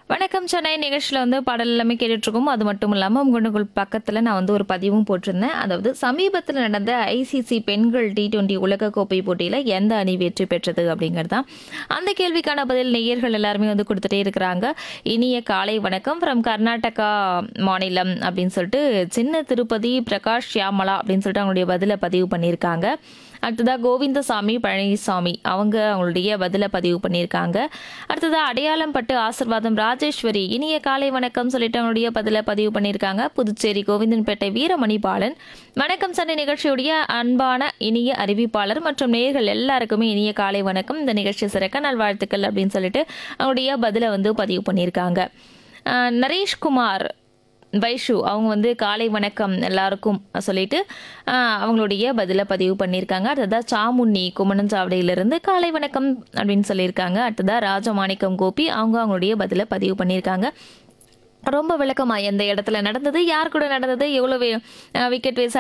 வணக்கம் சென்னை நிகழ்ச்சியில் வந்து பாடல் எல்லாமே கேட்டுட்டு இருக்கோம் அது மட்டும் இல்லாமல் உங்களுக்குள் பக்கத்தில் நான் வந்து ஒரு பதிவும் போட்டிருந்தேன் அதாவது சமீபத்தில் நடந்த ஐசிசி பெண்கள் டி டுவெண்ட்டி உலகக்கோப்பை போட்டியில் எந்த அணி வெற்றி பெற்றது அப்படிங்கிறது தான் அந்த கேள்விக்கான பதில் நேயர்கள் எல்லாருமே வந்து கொடுத்துட்டே இருக்கிறாங்க இனிய காலை வணக்கம் ஃப்ரம் கர்நாடகா மாநிலம் அப்படின்னு சொல்லிட்டு சின்ன திருப்பதி பிரகாஷ் ஷியாமலா அப்படின்னு சொல்லிட்டு அவங்களுடைய பதிலை பதிவு பண்ணியிருக்காங்க அடுத்ததாக கோவிந்தசாமி பழனிசாமி அவங்க அவங்களுடைய பதிலை பதிவு பண்ணியிருக்காங்க அடுத்ததாக அடையாளம் பட்டு ஆசிர்வாதம் ராஜேஸ்வரி இனிய காலை வணக்கம் சொல்லிட்டு அவங்களுடைய பதிலை பதிவு பண்ணியிருக்காங்க புதுச்சேரி கோவிந்தன்பேட்டை வீரமணி பாலன் வணக்கம் சண்டை நிகழ்ச்சியுடைய அன்பான இனிய அறிவிப்பாளர் மற்றும் நேயர்கள் எல்லாருக்குமே இனிய காலை வணக்கம் இந்த நிகழ்ச்சி சிறக்க நல்வாழ்த்துக்கள் அப்படின்னு சொல்லிட்டு அவங்களுடைய பதிலை வந்து பதிவு பண்ணியிருக்காங்க அஹ் நரேஷ்குமார் வைஷு அவங்க வந்து காலை வணக்கம் எல்லாருக்கும் சொல்லிட்டு ஆஹ், அவங்களுடைய பதிலை பதிவு பண்ணியிருக்காங்க அடுத்ததாக சாமுண்ணி குமணஞ்சாவடியிலிருந்து காலை வணக்கம் அப்படின்னு சொல்லியிருக்காங்க அடுத்ததாக ராஜமாணிக்கம் கோபி அவங்க அவங்களுடைய பதிலை பதிவு பண்ணியிருக்காங்க ரொம்ப விளக்கமா எந்த இடத்துல நடந்தது யார் கூட நடந்தது எவ்வளோ விக்கெட் வேஸ்